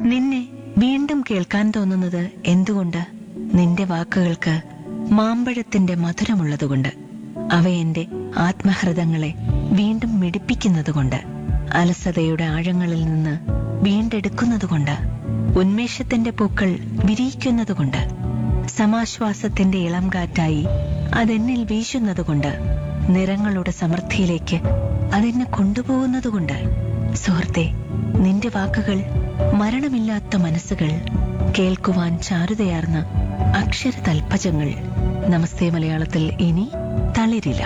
നിന്നെ വീണ്ടും കേൾക്കാൻ തോന്നുന്നത് എന്തുകൊണ്ട് നിന്റെ വാക്കുകൾക്ക് മാമ്പഴത്തിന്റെ മധുരമുള്ളതുകൊണ്ട് അവ എന്റെ ആത്മഹൃദങ്ങളെ വീണ്ടും മിടിപ്പിക്കുന്നതുകൊണ്ട് അലസതയുടെ ആഴങ്ങളിൽ നിന്ന് വീണ്ടെടുക്കുന്നതുകൊണ്ട് ഉന്മേഷത്തിന്റെ പൂക്കൾ വിരിയിക്കുന്നതുകൊണ്ട് സമാശ്വാസത്തിന്റെ ഇളം കാറ്റായി അതെന്നിൽ വീശുന്നതുകൊണ്ട് നിറങ്ങളുടെ സമൃദ്ധിയിലേക്ക് അതെന്നെ കൊണ്ടുപോകുന്നതുകൊണ്ട് സുഹൃത്തെ നിന്റെ വാക്കുകൾ മരണമില്ലാത്ത മനസ്സുകൾ കേൾക്കുവാൻ ചാരുതയാർന്ന അക്ഷര തൽപ്പജങ്ങൾ നമസ്തേ മലയാളത്തിൽ ഇനി തളിരില്ല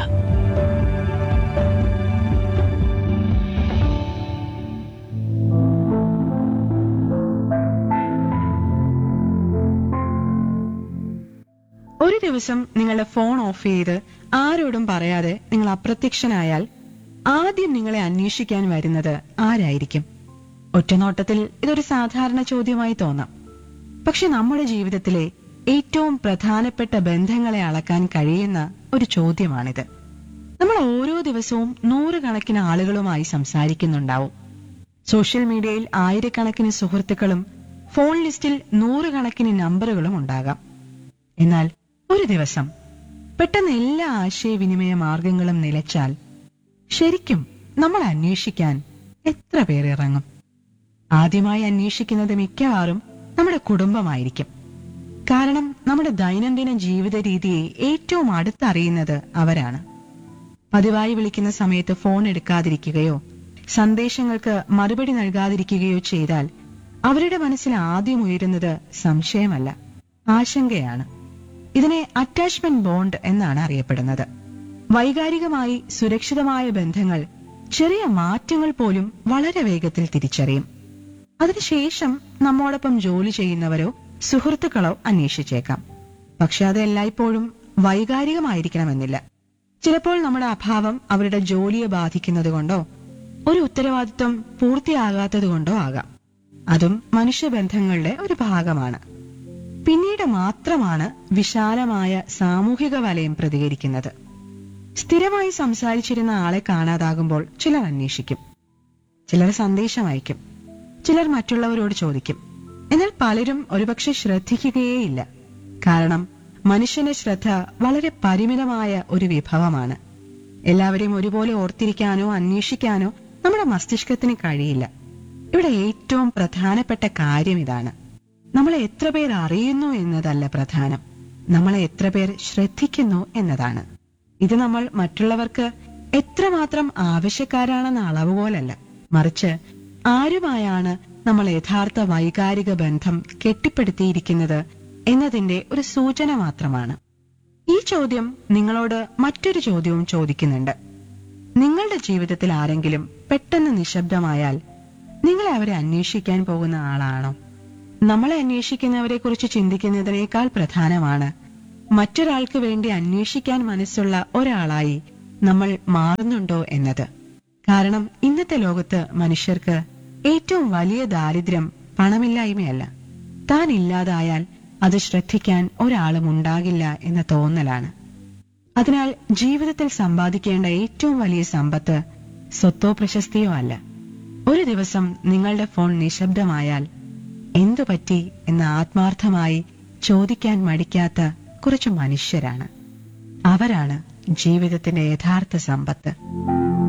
ഒരു ദിവസം നിങ്ങളുടെ ഫോൺ ഓഫ് ചെയ്ത് ആരോടും പറയാതെ നിങ്ങൾ അപ്രത്യക്ഷനായാൽ ആദ്യം നിങ്ങളെ അന്വേഷിക്കാൻ വരുന്നത് ആരായിരിക്കും ഒറ്റനോട്ടത്തിൽ ഇതൊരു സാധാരണ ചോദ്യമായി തോന്നാം പക്ഷെ നമ്മുടെ ജീവിതത്തിലെ ഏറ്റവും പ്രധാനപ്പെട്ട ബന്ധങ്ങളെ അളക്കാൻ കഴിയുന്ന ഒരു ചോദ്യമാണിത് നമ്മൾ ഓരോ ദിവസവും നൂറുകണക്കിന് ആളുകളുമായി സംസാരിക്കുന്നുണ്ടാവും സോഷ്യൽ മീഡിയയിൽ ആയിരക്കണക്കിന് സുഹൃത്തുക്കളും ഫോൺ ലിസ്റ്റിൽ നൂറുകണക്കിന് നമ്പറുകളും ഉണ്ടാകാം എന്നാൽ ഒരു ദിവസം പെട്ടെന്ന് എല്ലാ ആശയവിനിമയ മാർഗങ്ങളും നിലച്ചാൽ ശരിക്കും നമ്മൾ അന്വേഷിക്കാൻ എത്ര പേർ ഇറങ്ങും ആദ്യമായി അന്വേഷിക്കുന്നത് മിക്കവാറും നമ്മുടെ കുടുംബമായിരിക്കും കാരണം നമ്മുടെ ദൈനംദിന ജീവിത രീതിയെ ഏറ്റവും അടുത്തറിയുന്നത് അവരാണ് പതിവായി വിളിക്കുന്ന സമയത്ത് ഫോൺ എടുക്കാതിരിക്കുകയോ സന്ദേശങ്ങൾക്ക് മറുപടി നൽകാതിരിക്കുകയോ ചെയ്താൽ അവരുടെ മനസ്സിൽ ആദ്യം ഉയരുന്നത് സംശയമല്ല ആശങ്കയാണ് ഇതിനെ അറ്റാച്ച്മെന്റ് ബോണ്ട് എന്നാണ് അറിയപ്പെടുന്നത് വൈകാരികമായി സുരക്ഷിതമായ ബന്ധങ്ങൾ ചെറിയ മാറ്റങ്ങൾ പോലും വളരെ വേഗത്തിൽ തിരിച്ചറിയും അതിനുശേഷം നമ്മോടൊപ്പം ജോലി ചെയ്യുന്നവരോ സുഹൃത്തുക്കളോ അന്വേഷിച്ചേക്കാം പക്ഷെ അത് എല്ലായ്പ്പോഴും വൈകാരികമായിരിക്കണമെന്നില്ല ചിലപ്പോൾ നമ്മുടെ അഭാവം അവരുടെ ജോലിയെ ബാധിക്കുന്നത് കൊണ്ടോ ഒരു ഉത്തരവാദിത്വം പൂർത്തിയാകാത്തത് കൊണ്ടോ ആകാം അതും മനുഷ്യബന്ധങ്ങളുടെ ഒരു ഭാഗമാണ് പിന്നീട് മാത്രമാണ് വിശാലമായ സാമൂഹിക വലയം പ്രതികരിക്കുന്നത് സ്ഥിരമായി സംസാരിച്ചിരുന്ന ആളെ കാണാതാകുമ്പോൾ ചിലർ അന്വേഷിക്കും ചിലർ സന്ദേശം അയക്കും ചിലർ മറ്റുള്ളവരോട് ചോദിക്കും എന്നാൽ പലരും ഒരുപക്ഷെ ശ്രദ്ധിക്കുകയേയില്ല കാരണം മനുഷ്യന്റെ ശ്രദ്ധ വളരെ പരിമിതമായ ഒരു വിഭവമാണ് എല്ലാവരെയും ഒരുപോലെ ഓർത്തിരിക്കാനോ അന്വേഷിക്കാനോ നമ്മുടെ മസ്തിഷ്കത്തിന് കഴിയില്ല ഇവിടെ ഏറ്റവും പ്രധാനപ്പെട്ട കാര്യം ഇതാണ് നമ്മളെ എത്ര പേർ അറിയുന്നു എന്നതല്ല പ്രധാനം നമ്മളെ എത്ര പേർ ശ്രദ്ധിക്കുന്നു എന്നതാണ് ഇത് നമ്മൾ മറ്റുള്ളവർക്ക് എത്രമാത്രം ആവശ്യക്കാരാണെന്ന അളവുപോലല്ല മറിച്ച് ആരുമായാണ് നമ്മൾ യഥാർത്ഥ വൈകാരിക ബന്ധം കെട്ടിപ്പടുത്തിയിരിക്കുന്നത് എന്നതിന്റെ ഒരു സൂചന മാത്രമാണ് ഈ ചോദ്യം നിങ്ങളോട് മറ്റൊരു ചോദ്യവും ചോദിക്കുന്നുണ്ട് നിങ്ങളുടെ ജീവിതത്തിൽ ആരെങ്കിലും പെട്ടെന്ന് നിശബ്ദമായാൽ നിങ്ങളെ അവരെ അന്വേഷിക്കാൻ പോകുന്ന ആളാണോ നമ്മളെ അന്വേഷിക്കുന്നവരെ കുറിച്ച് ചിന്തിക്കുന്നതിനേക്കാൾ പ്രധാനമാണ് മറ്റൊരാൾക്ക് വേണ്ടി അന്വേഷിക്കാൻ മനസ്സുള്ള ഒരാളായി നമ്മൾ മാറുന്നുണ്ടോ എന്നത് കാരണം ഇന്നത്തെ ലോകത്ത് മനുഷ്യർക്ക് ഏറ്റവും വലിയ ദാരിദ്ര്യം പണമില്ലായ്മയല്ല താൻ ഇല്ലാതായാൽ അത് ശ്രദ്ധിക്കാൻ ഒരാളും ഉണ്ടാകില്ല എന്ന തോന്നലാണ് അതിനാൽ ജീവിതത്തിൽ സമ്പാദിക്കേണ്ട ഏറ്റവും വലിയ സമ്പത്ത് സ്വത്തോ പ്രശസ്തിയോ അല്ല ഒരു ദിവസം നിങ്ങളുടെ ഫോൺ നിശബ്ദമായാൽ എന്തു പറ്റി എന്ന് ആത്മാർത്ഥമായി ചോദിക്കാൻ മടിക്കാത്ത കുറച്ച് മനുഷ്യരാണ് അവരാണ് ജീവിതത്തിന്റെ യഥാർത്ഥ സമ്പത്ത്